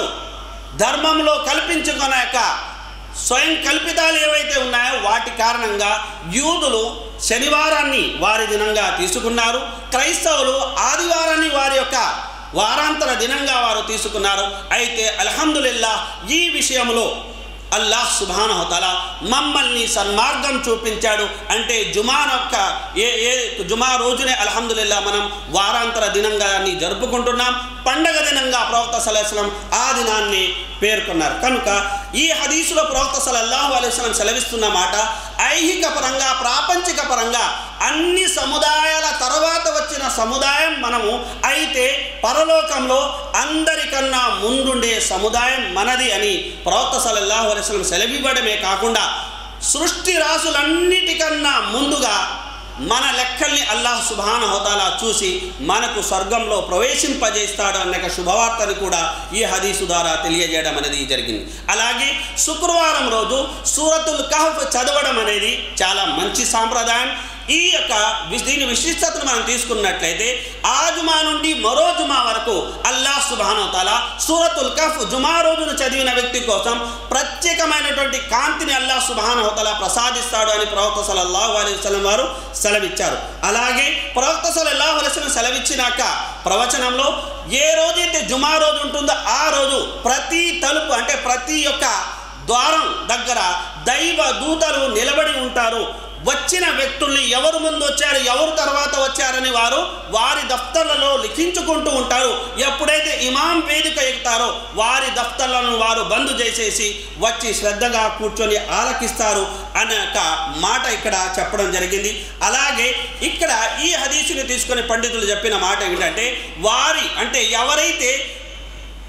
ధర్మంలో కల్పించుకున్న యొక్క స్వయం కల్పితాలు ఏవైతే ఉన్నాయో వాటి కారణంగా యూదులు శనివారాన్ని వారి దినంగా తీసుకున్నారు క్రైస్తవులు ఆదివారాన్ని వారి యొక్క వారాంతర దినంగా వారు తీసుకున్నారు అయితే అల్హమ్దులిల్లా ఈ విషయంలో అల్లాహ్ సుబానహతల మమ్మల్ని సన్మార్గం చూపించాడు అంటే జుమా యొక్క ఏ ఏ జుమా రోజునే అల్హమ్దులిల్లా మనం వారాంతర దినంగా దాన్ని జరుపుకుంటున్నాం పండగ దినంగా ప్రవక్త సలహస్లం ఆ దినాన్ని పేర్కొన్నారు కనుక ఈ హదీసులో ప్రవక్త సలల్లాహు అలైస్లం సెలవిస్తున్న మాట ఐహిక పరంగా ప్రాపంచిక పరంగా అన్ని సముదాయాల తర్వాత వచ్చిన సముదాయం మనము అయితే పరలోకంలో అందరికన్నా ముందుండే సముదాయం మనది అని ప్రవక్త సలల్లాహు అలైస్లం సెలవివ్వడమే కాకుండా సృష్టి రాసులన్నిటికన్నా ముందుగా మన లెక్కల్ని అల్లాహ్ సుబాన హోతాలా చూసి మనకు స్వర్గంలో ప్రవేశింపజేస్తాడు అన్న ఒక శుభవార్తను కూడా ఈ హదీసు ద్వారా తెలియజేయడం అనేది జరిగింది అలాగే శుక్రవారం రోజు సూరతుల్ కహఫ్ చదవడం అనేది చాలా మంచి సాంప్రదాయం ఈ యొక్క వి- దీని విశిష్టతను మనం తీసుకున్నట్లయితే ఆ జుమా నుండి మరో జుమా వరకు అల్లాహ్ సుబానోతాల సూరతుల్ కఫ్ జుమా రోజును చదివిన వ్యక్తి కోసం ప్రత్యేకమైనటువంటి కాంతిని అల్లాహ్ సుబానోతాల ప్రసాదిస్తాడు అని ప్రవక్త సల్లల్లాహు అలైహి వసల్లం వారు సెలవిచ్చారు అలాగే ప్రవక్త సల్లల్లాహు అలైహి వసల్లం సెలవిచ్చినాక ప్రవచనంలో ఏ రోజైతే జుమా రోజు ఉంటుందో ఆ రోజు ప్రతి తలుపు అంటే ప్రతి యొక్క ద్వారం దగ్గర దైవ దూతలు నిలబడి ఉంటారు వచ్చిన వ్యక్తుల్ని ఎవరు ముందు వచ్చారు ఎవరు తర్వాత వచ్చారని వారు వారి దఫ్తర్లలో లిఖించుకుంటూ ఉంటారు ఎప్పుడైతే ఇమాం వేదిక ఎక్కుతారో వారి దఫ్తర్లను వారు బంద్ చేసేసి వచ్చి శ్రద్ధగా కూర్చొని ఆలకిస్తారు అనే ఒక మాట ఇక్కడ చెప్పడం జరిగింది అలాగే ఇక్కడ ఈ హదీసుని తీసుకుని పండితులు చెప్పిన మాట ఏంటంటే వారి అంటే ఎవరైతే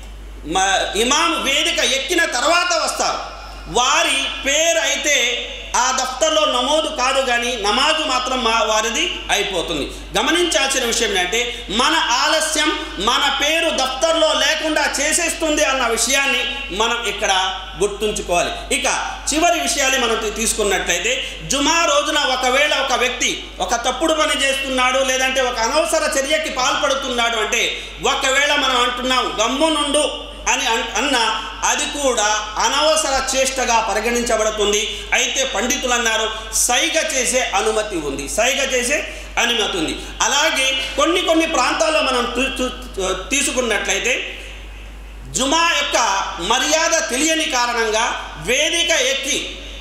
మ- ఇమాం వేదిక ఎక్కిన తర్వాత వస్తారు వారి పేరు అయితే ఆ దఫ్తర్లో నమోదు కాదు కానీ నమాజు మాత్రం మా వారిది అయిపోతుంది గమనించాల్సిన విషయం ఏంటంటే మన ఆలస్యం మన పేరు దఫ్తర్లో లేకుండా చేసేస్తుంది అన్న విషయాన్ని మనం ఇక్కడ గుర్తుంచుకోవాలి ఇక చివరి విషయాలు మనం తీ- తీసుకున్నట్లయితే జుమా రోజున ఒకవేళ ఒక వ్యక్తి ఒక తప్పుడు పని చేస్తున్నాడు లేదంటే ఒక అనవసర చర్యకి పాల్పడుతున్నాడు అంటే ఒకవేళ మనం అంటున్నాం గమ్మునుండు అని అన్- అన్న అది కూడా అనవసర చేష్టగా పరిగణించబడుతుంది అయితే పండితులు అన్నారు సైగ చేసే అనుమతి ఉంది సైగ చేసే అనుమతి ఉంది అలాగే కొన్ని కొన్ని ప్రాంతాల్లో మనం తీ- తీ- తీసుకున్నట్లయితే జుమా యొక్క మర్యాద తెలియని కారణంగా వేదిక ఎక్కి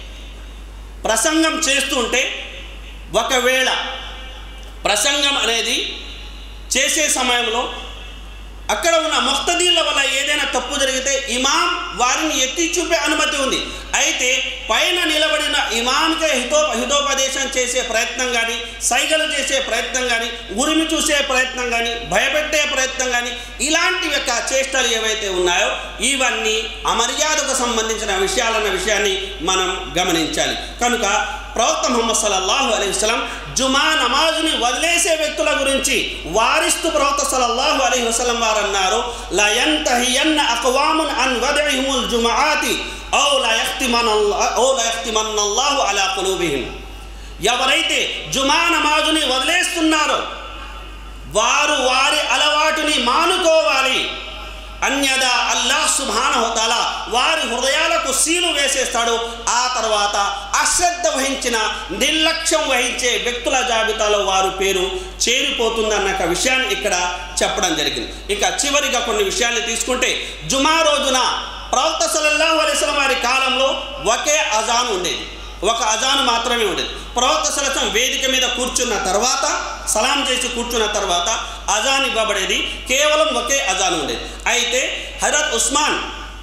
ప్రసంగం చేస్తుంటే ఒకవేళ ప్రసంగం అనేది చేసే సమయంలో అక్కడ ఉన్న ముక్తదీల వల్ల ఏదైనా తప్పు జరిగితే ఇమాం వారిని ఎత్తి చూపే అనుమతి ఉంది అయితే పైన నిలబడిన ఇమాంకే హితో హితోపదేశం చేసే ప్రయత్నం కానీ సైగలు చేసే ప్రయత్నం కానీ ఉరిమి చూసే ప్రయత్నం కానీ భయపెట్టే ప్రయత్నం కానీ ఇలాంటి యొక్క చేష్టలు ఏవైతే ఉన్నాయో ఇవన్నీ అమర్యాదకు సంబంధించిన విషయాలన్న విషయాన్ని మనం గమనించాలి కనుక ప్రవక్త ముహమ్మద్ సల్లల్లాహు అలైహి వసల్లం జుమా నమాజుని వదిలేసే వ్యక్తుల గురించి వారిస్తూ ప్రవక్త సల్లల్లాహు అలైహి వసల్లం వారు అన్నారు లా యంతహియన్న అక్వామున్ అన్ వదఇహిముల్ జుమఆతి ఔ లా యఖ్తిమనల్లా ఔ లా యఖ్తిమన్నల్లాహు అలా కులూబిహిం ఎవరైతే జుమా నమాజుని వదిలేస్తున్నారో వారు వారి అలవాటుని మానుకోవాలి అన్యదా అల్లాహ్ సుభానహోతాల వారి హృదయాలకు సీలు వేసేస్తాడు ఆ తర్వాత అశ్రద్ధ వహించిన నిర్లక్ష్యం వహించే వ్యక్తుల జాబితాలో వారి పేరు చేరిపోతుందన్న ఒక విషయాన్ని ఇక్కడ చెప్పడం జరిగింది ఇక చివరిగా కొన్ని విషయాన్ని తీసుకుంటే జుమా రోజున ప్రవక్త సల్లల్లాహు అలైహి వసల్లం వారి కాలంలో ఒకే అజాన్ ఉండేది ఒక అజాను మాత్రమే ఉండేది ప్రవక్త సలసం వేదిక మీద కూర్చున్న తర్వాత సలాం చేసి కూర్చున్న తర్వాత అజాన్ ఇవ్వబడేది కేవలం ఒకే అజాన్ ఉండేది అయితే హజరత్ ఉస్మాన్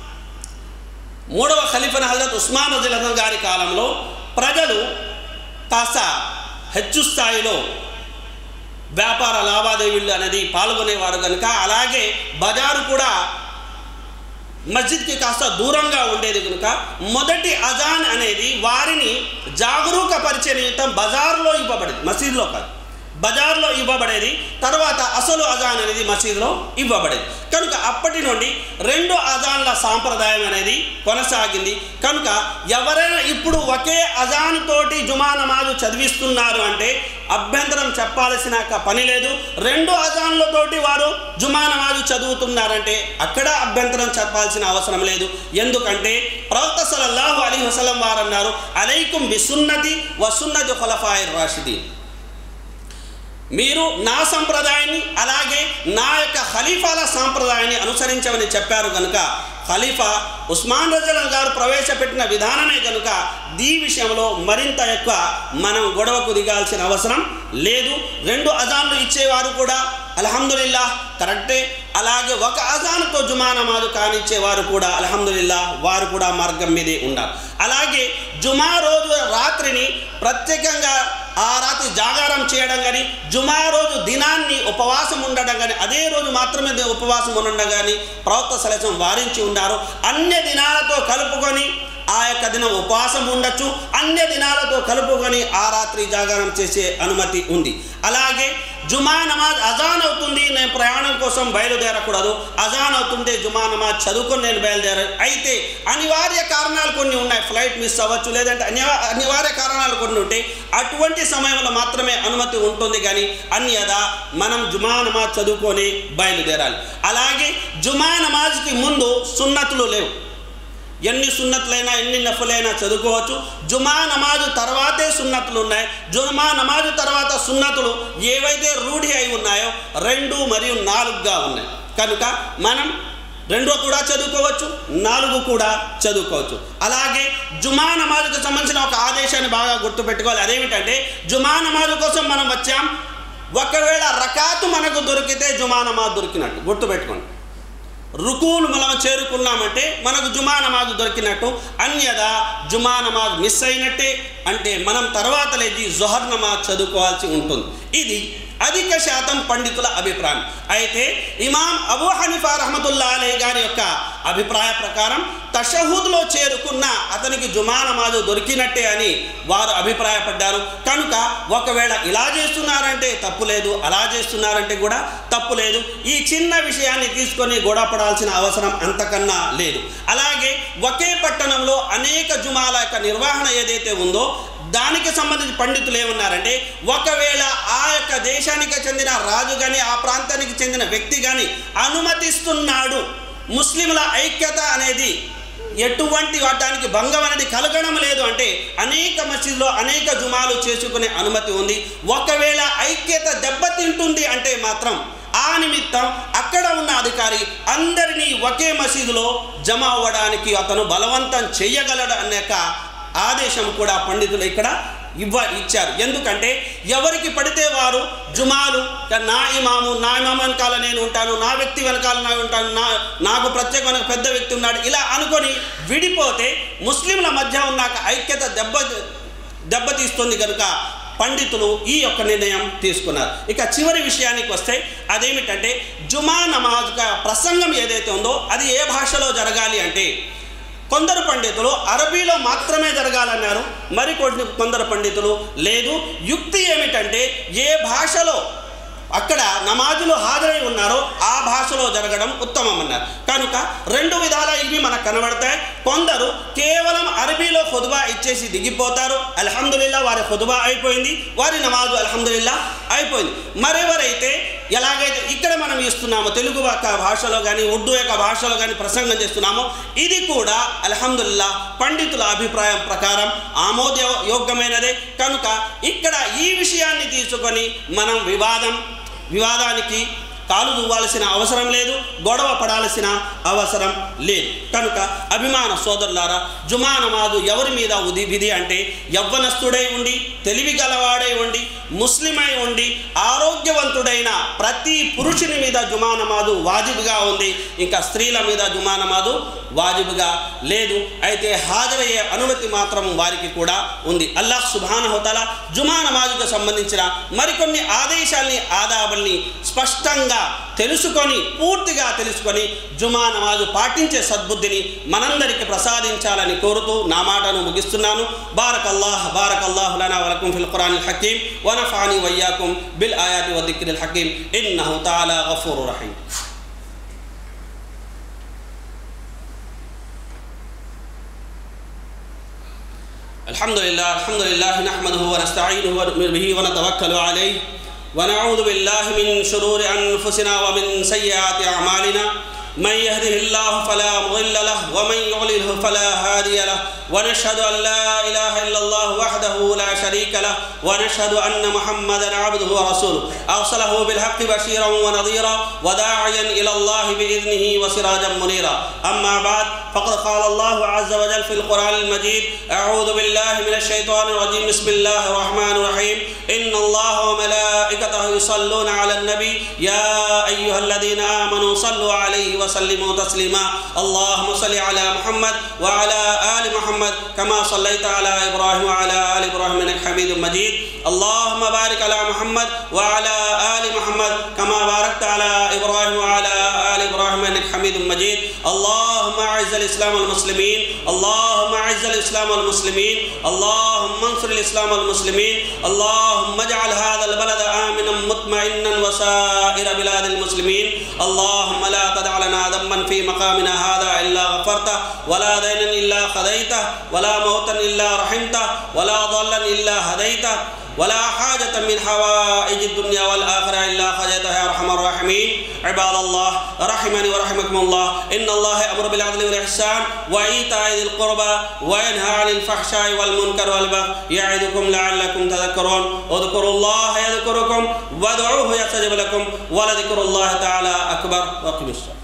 మూడవ ఖలీఫన్ హజరత్ ఉస్మాన్ రజుల్లాహ్ గారి కాలంలో ప్రజలు కాస్త హెచ్చు స్థాయిలో వ్యాపార లావాదేవీలు అనేది పాల్గొనేవారు కనుక అలాగే బజారు కూడా మస్జిద్కి కాస్త దూరంగా ఉండేది కనుక మొదటి అజాన్ అనేది వారిని జాగరూకపరిచే నిమిత్తం బజార్లో ఇవ్వబడేది మసీదులో కాదు బజార్లో ఇవ్వబడేది తర్వాత అసలు అజాన్ అనేది మసీదులో ఇవ్వబడేది కనుక అప్పటి నుండి రెండు అజాన్ల సాంప్రదాయం అనేది కొనసాగింది కనుక ఎవరైనా ఇప్పుడు ఒకే అజాన్ తోటి జుమా నమాజు చదివిస్తున్నారు అంటే అభ్యంతరం చెప్పాల్సిన ఒక పని లేదు రెండు అజాన్లతోటి వారు జుమా నమాజు చదువుతున్నారంటే అక్కడ అభ్యంతరం చెప్పాల్సిన అవసరం లేదు ఎందుకంటే ప్రవక్త సల్లల్లాహు అలీ వసలం వారు అన్నారు అలైకుం బిసున్నతి వసున్నతి ఖులఫాయిర్ రాషిదీన్ మీరు నా సంప్రదాయాన్ని అలాగే నా యొక్క ఖలీఫాల సాంప్రదాయాన్ని అనుసరించమని చెప్పారు కనుక ఖలీఫా ఉస్మాన్ రజల్ గారు ప్రవేశపెట్టిన విధానమే కనుక ఈ విషయంలో మరింత ఎక్కువ మనం గొడవకు దిగాల్సిన అవసరం లేదు రెండు అజాన్లు ఇచ్చేవారు కూడా అల్హమ్దులిల్లా కరెక్టే అలాగే ఒక అజాన్తో జుమా నమాజు కానిచ్చేవారు కూడా అల్హమ్దులిల్లా వారు కూడా మార్గం మీదే ఉండాలి అలాగే జుమా రోజు రాత్రిని ప్రత్యేకంగా ఆ రాత్రి జాగారం చేయడం కానీ జుమా రోజు దినాన్ని ఉపవాసం ఉండడం కానీ అదే రోజు మాత్రమే దే- ఉపవాసం ఉండడం కానీ ప్రవక్త సలసం వారించి ఉన్నారు అన్ని దినాలతో కలుపుకొని ఆ యొక్క దినం ఉపవాసం ఉండొచ్చు అన్ని దినాలతో కలుపుకొని ఆ రాత్రి జాగారం చేసే అనుమతి ఉంది అలాగే జుమా నమాజ్ అజాన్ అవుతుంది నేను ప్రయాణం కోసం బయలుదేరకూడదు అజాన్ అవుతుంటే జుమా నమాజ్ చదువుకొని నేను బయలుదేర అయితే అనివార్య కారణాలు కొన్ని ఉన్నాయి ఫ్లైట్ మిస్ అవ్వచ్చు లేదంటే అనివా అనివార్య కారణాలు కొన్ని ఉంటాయి అటువంటి సమయంలో మాత్రమే అనుమతి ఉంటుంది కానీ అన్యదా మనం జుమా నమాజ్ చదువుకొని బయలుదేరాలి అలాగే జుమా నమాజ్కి ముందు సున్నతులు లేవు ఎన్ని సున్నతులైనా ఎన్ని నఫులైనా చదువుకోవచ్చు జుమా నమాజు తర్వాతే సున్నతులు ఉన్నాయి జుమా నమాజు తర్వాత సున్నతులు ఏవైతే రూఢి అయి ఉన్నాయో రెండు మరియు నాలుగుగా ఉన్నాయి కనుక మనం రెండో కూడా చదువుకోవచ్చు నాలుగు కూడా చదువుకోవచ్చు అలాగే జుమా నమాజుకు సంబంధించిన ఒక ఆదేశాన్ని బాగా గుర్తుపెట్టుకోవాలి అదేమిటంటే జుమా నమాజు కోసం మనం వచ్చాం ఒకవేళ రకాతు మనకు దొరికితే జుమా నమాజ్ దొరికినట్టు గుర్తుపెట్టుకోండి రుకులు మనం చేరుకున్నామంటే మనకు జుమా నమాజ్ దొరికినట్టు అన్యదా జుమా నమాజ్ మిస్ అయినట్టే అంటే మనం తర్వాత లేచి జొహర్ నమాజ్ చదువుకోవాల్సి ఉంటుంది ఇది అధిక శాతం పండితుల అభిప్రాయం అయితే ఇమాం అబూ హనీఫా రహమతుల్లా అలీ గారి యొక్క అభిప్రాయ ప్రకారం తషహుద్లో చేరుకున్న అతనికి జుమా నమాజు దొరికినట్టే అని వారు అభిప్రాయపడ్డారు కనుక ఒకవేళ ఇలా చేస్తున్నారంటే తప్పు లేదు అలా చేస్తున్నారంటే కూడా తప్పు లేదు ఈ చిన్న విషయాన్ని తీసుకొని గొడవపడాల్సిన అవసరం అంతకన్నా లేదు అలాగే ఒకే పట్టణంలో అనేక జుమాల యొక్క నిర్వహణ ఏదైతే ఉందో దానికి సంబంధించి పండితులు ఏమన్నారంటే ఒకవేళ ఆ యొక్క దేశానికి చెందిన రాజు కానీ ఆ ప్రాంతానికి చెందిన వ్యక్తి కానీ అనుమతిస్తున్నాడు ముస్లింల ఐక్యత అనేది ఎటువంటి వాటానికి భంగం అనేది కలగడం లేదు అంటే అనేక మసీదులో అనేక జుమాలు చేసుకునే అనుమతి ఉంది ఒకవేళ ఐక్యత దెబ్బతింటుంది అంటే మాత్రం ఆ నిమిత్తం అక్కడ ఉన్న అధికారి అందరినీ ఒకే మసీదులో జమ అవ్వడానికి అతను బలవంతం చెయ్యగలడు అనేక ఆదేశం కూడా పండితులు ఇక్కడ ఇవ్వ ఇచ్చారు ఎందుకంటే ఎవరికి పడితే వారు జుమాలు నా ఇమాము నా ఇమాము వెనకాల నేను ఉంటాను నా వ్యక్తి వెనకాల నేను ఉంటాను నా నాకు ప్రత్యేకమైన పెద్ద వ్యక్తి ఉన్నాడు ఇలా అనుకొని విడిపోతే ముస్లింల మధ్య ఉన్న ఐక్యత దెబ్బ దెబ్బతీస్తుంది కనుక పండితులు ఈ యొక్క నిర్ణయం తీసుకున్నారు ఇక చివరి విషయానికి వస్తే అదేమిటంటే జుమా నమాజ్ ప్రసంగం ఏదైతే ఉందో అది ఏ భాషలో జరగాలి అంటే కొందరు పండితులు అరబీలో మాత్రమే జరగాలన్నారు మరి కొన్ని కొందరు పండితులు లేదు యుక్తి ఏమిటంటే ఏ భాషలో అక్కడ నమాజులు హాజరై ఉన్నారో ఆ భాషలో జరగడం ఉత్తమం అన్నారు కనుక రెండు విధాల ఇవి మనకు కనబడతాయి కొందరు కేవలం అరబీలో ఖుద్బా ఇచ్చేసి దిగిపోతారు అల్హమ్దుల్లా వారి ఖుద్బా అయిపోయింది వారి నమాజు అల్హమ్దుల్లా అయిపోయింది మరెవరైతే ఎలాగైతే ఇక్కడ మనం ఇస్తున్నామో తెలుగు యొక్క భాషలో కానీ ఉర్దూ యొక్క భాషలో కానీ ప్రసంగం చేస్తున్నామో ఇది కూడా అల్హమ్దుల్లా పండితుల అభిప్రాయం ప్రకారం ఆమోదయోగ్యమైనదే కనుక ఇక్కడ ఈ విషయాన్ని తీసుకొని మనం వివాదం వివాదానికి కాలు దువ్వాల్సిన అవసరం లేదు గొడవ పడాల్సిన అవసరం లేదు కనుక అభిమాన సోదరులారా జుమా నమాజు ఎవరి మీద ఉది విధి అంటే యవ్వనస్తుడై ఉండి తెలివి గలవాడై ఉండి ముస్లిమై ఉండి ఆరోగ్యవంతుడైన ప్రతి పురుషుని మీద జుమా నమాజు వాజిబుగా ఉంది ఇంకా స్త్రీల మీద జుమా నమాజు వాజిబుగా లేదు అయితే హాజరయ్యే అనుమతి మాత్రం వారికి కూడా ఉంది అల్లాహ్ సుభానహోతల జుమా నమాజుకు సంబంధించిన మరికొన్ని ఆదేశాల్ని ఆదాబుల్ని స్పష్టంగా తెలుసుకొని పూర్తిగా తెలుసుకొని జుమా నమాజు పాటించే సద్బుద్ధిని మనందరికి ప్రసాదించాలని కోరుతూ నా మాటను ముగిస్తున్నాను బారక్ అల్లాహ్ బారక్ అల్లాహ్ లనా వలకుం ఫిల్ ఖురాన్ హకీం వనఫాని వయ్యాకుం బిల్ ఆయాతి వదిక్రిల్ హకీం ఇన్నహు తాలా గఫూరు రహీం الحمد لله الحمد لله نحمده ونستعينه ونؤمن به ونتوكل عليه ونعوذ بالله من شرور انفسنا ومن سيئات اعمالنا من يهده الله فلا مضل له ومن يضلله فلا هادي له ونشهد ان لا اله الا الله وحده لا شريك له ونشهد ان محمدا عبده ورسوله ارسله بالحق بشيرا ونذيرا وداعيا الى الله باذنه وسراجا منيرا اما بعد فقد قال الله عز وجل في القران المجيد اعوذ بالله من الشيطان الرجيم بسم الله الرحمن الرحيم ان الله وملائكته يصلون على النبي يا ايها الذين امنوا صلوا عليه وسلموا تسليما اللهم صل على محمد وعلى ال محمد كما صليت على ابراهيم وعلى ال ابراهيم انك حميد مجيد اللهم بارك على محمد وعلى ال محمد كما باركت على ابراهيم وعلى ال ابراهيم انك حميد مجيد اللهم اعز الاسلام والمسلمين اللهم اعز الاسلام والمسلمين اللهم انصر الاسلام والمسلمين اللهم اجعل هذا البلد امنا مطمئنا وسائر بلاد المسلمين اللهم لا تدع لنا ذنبا في مقامنا هذا الا غفرته ولا دينا الا خذيته ولا موتا الا رحمته ولا ضلا الا هديته ولا حاجة من حوائج الدنيا والآخرة إلا خجيتها يا أرحم الراحمين عباد الله رحمني ورحمكم الله إن الله يأمر بالعدل والإحسان وإيتاء ذي القربى وينهى عن الفحشاء والمنكر والبغي يعظكم لعلكم تذكرون اذكروا الله يذكركم وادعوه يستجب لكم ولذكر الله تعالى أكبر وأقم الصلاة